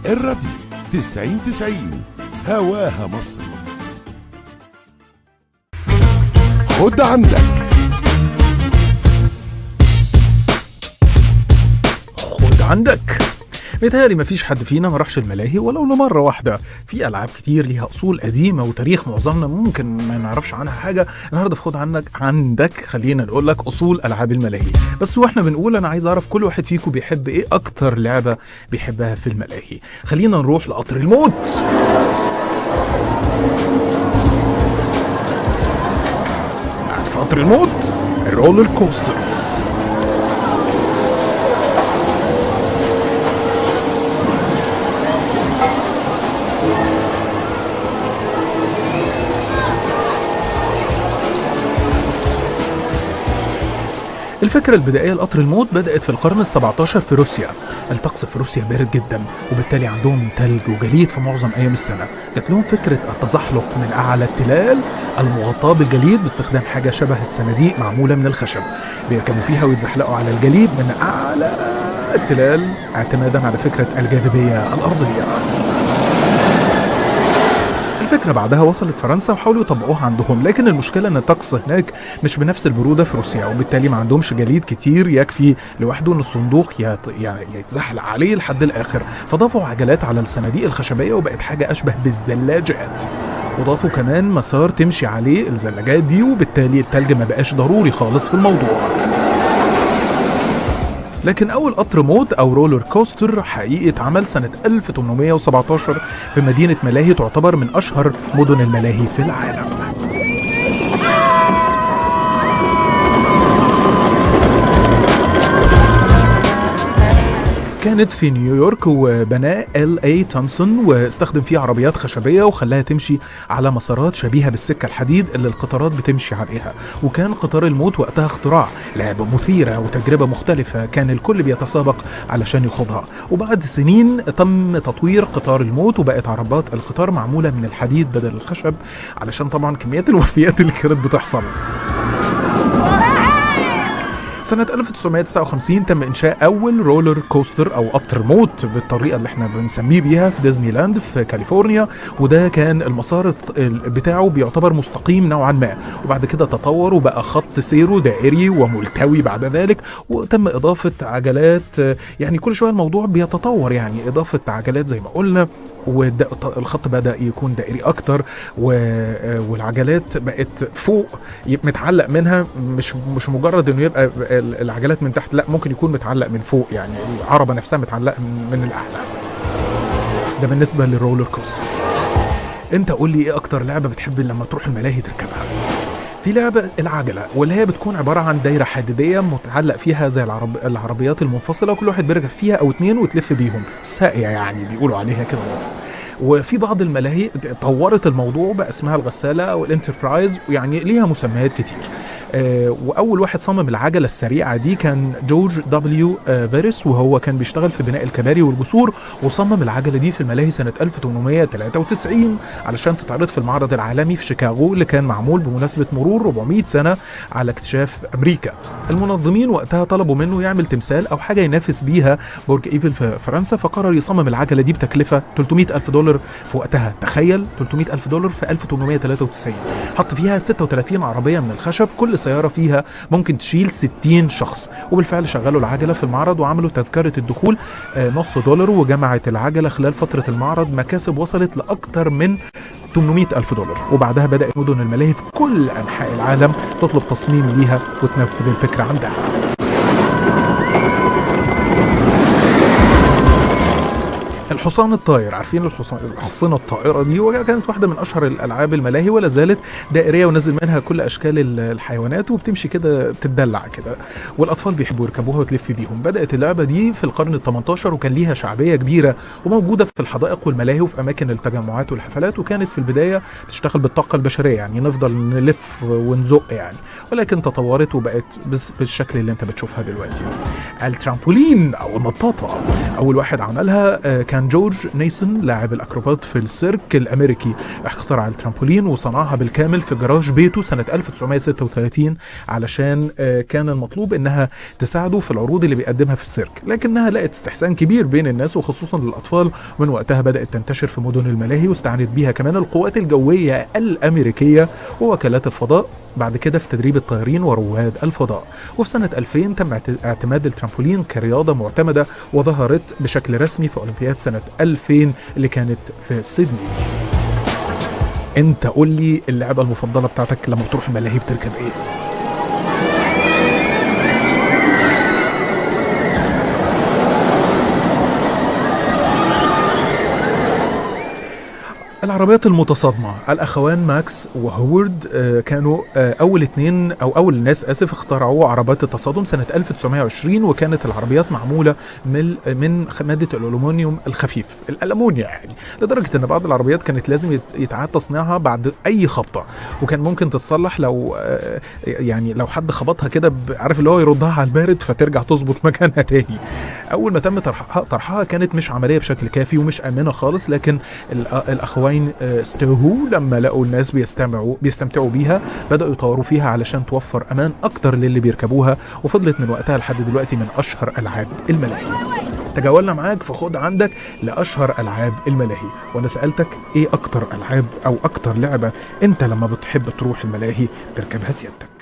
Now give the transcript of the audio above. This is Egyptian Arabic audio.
الراديو 90 90 هواها مصر خد عندك خد عندك متهيألي مفيش حد فينا ما راحش الملاهي ولو لمرة واحدة في ألعاب كتير ليها أصول قديمة وتاريخ معظمنا ممكن ما نعرفش عنها حاجة النهاردة في خد عنك عندك خلينا نقول لك أصول ألعاب الملاهي بس واحنا بنقول أنا عايز أعرف كل واحد فيكم بيحب إيه أكتر لعبة بيحبها في الملاهي خلينا نروح لقطر الموت يعني في قطر الموت الرولر كوستر الفكرة البدائية لقطر الموت بدأت في القرن ال 17 في روسيا الطقس في روسيا بارد جدا وبالتالي عندهم تلج وجليد في معظم أيام السنة جات لهم فكرة التزحلق من أعلى التلال المغطاة بالجليد باستخدام حاجة شبه الصناديق معمولة من الخشب بيركبوا فيها ويتزحلقوا على الجليد من أعلى التلال اعتمادا على فكرة الجاذبية الأرضية الفكرة بعدها وصلت فرنسا وحاولوا يطبقوها عندهم لكن المشكلة ان الطقس هناك مش بنفس البرودة في روسيا وبالتالي ما عندهمش جليد كتير يكفي لوحده ان الصندوق يت... يعني يتزحلق عليه لحد الاخر فضافوا عجلات على الصناديق الخشبية وبقت حاجة اشبه بالزلاجات وضافوا كمان مسار تمشي عليه الزلاجات دي وبالتالي التلج ما بقاش ضروري خالص في الموضوع لكن أول قطر موت أو رولر كوستر حقيقي اتعمل سنة 1817 في مدينة ملاهي تعتبر من أشهر مدن الملاهي في العالم كانت في نيويورك وبناه ال اي تومسون واستخدم فيه عربيات خشبيه وخلاها تمشي على مسارات شبيهه بالسكه الحديد اللي القطارات بتمشي عليها وكان قطار الموت وقتها اختراع لعبه مثيره وتجربه مختلفه كان الكل بيتسابق علشان يخوضها وبعد سنين تم تطوير قطار الموت وبقت عربات القطار معموله من الحديد بدل الخشب علشان طبعا كميات الوفيات اللي كانت بتحصل سنة 1959 تم إنشاء أول رولر كوستر أو قطر موت بالطريقة اللي احنا بنسميه بيها في ديزني لاند في كاليفورنيا وده كان المسار الت- ال- بتاعه بيعتبر مستقيم نوعا ما وبعد كده تطور وبقى خط سيره دائري وملتوي بعد ذلك وتم إضافة عجلات آه، يعني كل شوية الموضوع بيتطور يعني إضافة عجلات زي ما قلنا والخط بدأ يكون دائري أكتر و- آه، والعجلات بقت فوق ي- متعلق منها مش مش مجرد انه يبقى ال- العجلات من تحت لا ممكن يكون متعلق من فوق يعني العربه نفسها متعلقه من, من الاعلى ده بالنسبه للرولر كوستر انت قول لي ايه اكتر لعبه بتحب لما تروح الملاهي تركبها في لعبة العجلة واللي هي بتكون عبارة عن دايرة حديدية متعلق فيها زي العرب... العربيات المنفصلة وكل واحد بيركب فيها أو اتنين وتلف بيهم ساقية يعني بيقولوا عليها كده وفي بعض الملاهي طورت الموضوع بقى اسمها الغسالة أو الانتربرايز يعني ليها مسميات كتير آه، واول واحد صمم العجله السريعه دي كان جورج دبليو آه، فيرس وهو كان بيشتغل في بناء الكباري والجسور وصمم العجله دي في الملاهي سنه 1893 علشان تتعرض في المعرض العالمي في شيكاغو اللي كان معمول بمناسبه مرور 400 سنه على اكتشاف امريكا المنظمين وقتها طلبوا منه يعمل تمثال او حاجه ينافس بيها برج ايفل في فرنسا فقرر يصمم العجله دي بتكلفه 300 الف دولار في وقتها تخيل 300 الف دولار في 1893 حط فيها 36 عربيه من الخشب كل سياره فيها ممكن تشيل 60 شخص وبالفعل شغلوا العجله في المعرض وعملوا تذكره الدخول آه، نص دولار وجمعت العجله خلال فتره المعرض مكاسب وصلت لاكثر من 800 ألف دولار وبعدها بدأت مدن الملاهي في كل أنحاء العالم تطلب تصميم ليها وتنفذ الفكرة عندها الحصان الطاير عارفين الحصان الحصينه الطائره دي وكانت واحده من اشهر الالعاب الملاهي ولا زالت دائريه ونزل منها كل اشكال ال- الحيوانات وبتمشي كده تتدلع كده والاطفال بيحبوا يركبوها وتلف بيهم بدات اللعبه دي في القرن ال18 وكان ليها شعبيه كبيره وموجوده في الحدائق والملاهي وفي اماكن التجمعات والحفلات وكانت في البدايه بتشتغل بالطاقه البشريه يعني نفضل نلف ونزق يعني ولكن تطورت وبقت بس- بالشكل اللي انت بتشوفها دلوقتي الترامبولين او النطاطه اول واحد عملها آه، كان كان جورج نيسون لاعب الاكروبات في السيرك الامريكي اخترع الترامبولين وصنعها بالكامل في جراج بيته سنه 1936 علشان آه، كان المطلوب انها تساعده في العروض اللي بيقدمها في السيرك لكنها لقت استحسان كبير بين الناس وخصوصا للاطفال من وقتها بدات تنتشر في مدن الملاهي واستعانت بيها كمان القوات الجويه الامريكيه ووكالات الفضاء بعد كده في تدريب الطيارين ورواد الفضاء وفي سنة 2000 تم اعت- اعتماد الترامبولين كرياضة معتمدة وظهرت بشكل رسمي في أولمبياد سنة 2000 اللي كانت في سيدني انت قول لي اللعبة المفضلة بتاعتك لما بتروح الملاهي بتركب ايه العربيات المتصادمة الأخوان ماكس وهوارد آه، كانوا آه، أول اتنين أو أول ناس آسف اخترعوا عربات التصادم سنة 1920 وكانت العربيات معمولة من من مادة الألومنيوم الخفيف الألمونيا يعني لدرجة إن بعض العربيات كانت لازم يت- يتعاد تصنيعها بعد أي خبطة وكان ممكن تتصلح لو آه، يعني لو حد خبطها كده ب- عارف اللي هو يردها على البارد فترجع تظبط مكانها تاني أول ما تم طرحها طرحها كانت مش عملية بشكل كافي ومش آمنة خالص لكن الأ- الاخوين آه، استوهوا لما لقوا الناس بيستمعوا بيستمتعوا بيها بداوا يطوروا فيها علشان توفر امان اكتر للي بيركبوها وفضلت من وقتها لحد دلوقتي من اشهر العاب الملاهي تجولنا معاك فخد عندك لاشهر العاب الملاهي وانا سالتك ايه اكتر العاب او اكتر لعبه انت لما بتحب تروح الملاهي تركبها سيادتك